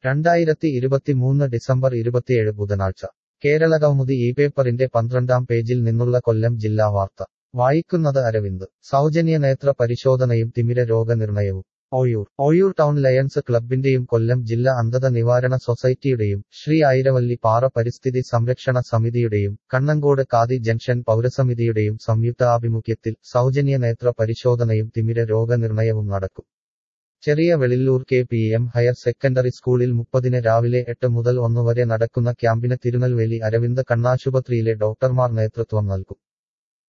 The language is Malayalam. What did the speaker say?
രണ്ടായിരത്തി ഇരുപത്തിമൂന്ന് ഡിസംബർ ഇരുപത്തിയേഴ് ബുധനാഴ്ച കേരളകൗമുദി ഈ പേപ്പറിന്റെ പന്ത്രണ്ടാം പേജിൽ നിന്നുള്ള കൊല്ലം ജില്ലാ വാർത്ത വായിക്കുന്നത് അരവിന്ദ് സൗജന്യ നേത്ര പരിശോധനയും തിമിര രോഗനിർണയവും ഓയൂർ ഓയൂർ ടൗൺ ലയൺസ് ക്ലബിന്റെയും കൊല്ലം ജില്ലാ അന്ധത നിവാരണ സൊസൈറ്റിയുടെയും ശ്രീ ആയിരവല്ലി പാറ പരിസ്ഥിതി സംരക്ഷണ സമിതിയുടെയും കണ്ണങ്കോട് കാതി ജംഗ്ഷൻ പൗരസമിതിയുടെയും സംയുക്താഭിമുഖ്യത്തിൽ സൗജന്യ നേത്ര പരിശോധനയും തിമിര രോഗനിർണയവും നടക്കും ചെറിയ വെളില്ലൂർ K P M higher secondary സ്കൂളിൽ മുപ്പതിന് രാവിലെ എട്ട് മുതൽ ഒന്ന് വരെ നടക്കുന്ന ക്യാമ്പിന് തിരുനെൽവേലി അരവിന്ദ് കണ്ണാശുപത്രിയിലെ ഡോക്ടർമാർ നേതൃത്വം നൽകും